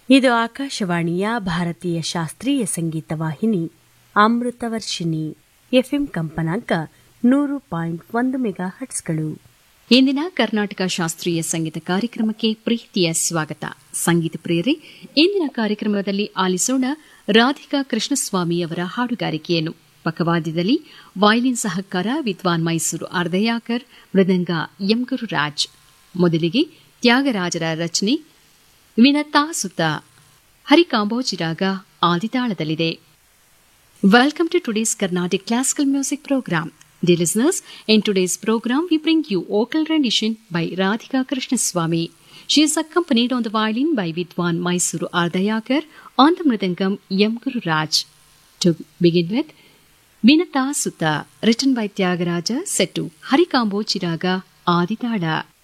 ಇದು ಆಕಾಶವಾಣಿಯ ಭಾರತೀಯ ಶಾಸ್ತ್ರೀಯ ಸಂಗೀತ ವಾಹಿನಿ ಅಮೃತವರ್ಷಿಣಿ ಎಫ್ಎಂ ಕಂಪನಾಂಕ ನೂರು ಪಾಯಿಂಟ್ ಒಂದು ಮೆಗಾ ಹಟ್ಸ್ಗಳು ಇಂದಿನ ಕರ್ನಾಟಕ ಶಾಸ್ತ್ರೀಯ ಸಂಗೀತ ಕಾರ್ಯಕ್ರಮಕ್ಕೆ ಪ್ರೀತಿಯ ಸ್ವಾಗತ ಸಂಗೀತ ಪ್ರಿಯರೇ ಇಂದಿನ ಕಾರ್ಯಕ್ರಮದಲ್ಲಿ ಆಲಿಸೋಣ ರಾಧಿಕಾ ಕೃಷ್ಣಸ್ವಾಮಿ ಅವರ ಹಾಡುಗಾರಿಕೆಯನ್ನು ಪಕ್ಕವಾದ್ಯದಲ್ಲಿ ವಯಲಿನ್ ಸಹಕಾರ ವಿದ್ವಾನ್ ಮೈಸೂರು ಅರ್ಧಯಾಕರ್ ಮೃದಂಗ ಎಂ ಗುರುರಾಜ್ ಮೊದಲಿಗೆ ತ್ಯಾಗರಾಜರ ರಚನೆ ವಿನತಾ ಸುತ ಹರಿಕಾಂಬೋಜಿರಾಗ ಆದಿತಾಳದಲ್ಲಿದೆ Welcome to today's Carnatic Classical Music Program. Dear listeners, in today's program we bring you vocal rendition by Radhika Krishnaswamy. She is accompanied on the violin by Vidwan Mysuru Ardayakar, on the mridangam Yam Guru Raj. To begin with, Vinata Sutta, written by Tyagaraja, set to Harikambo Chiraga Aditala.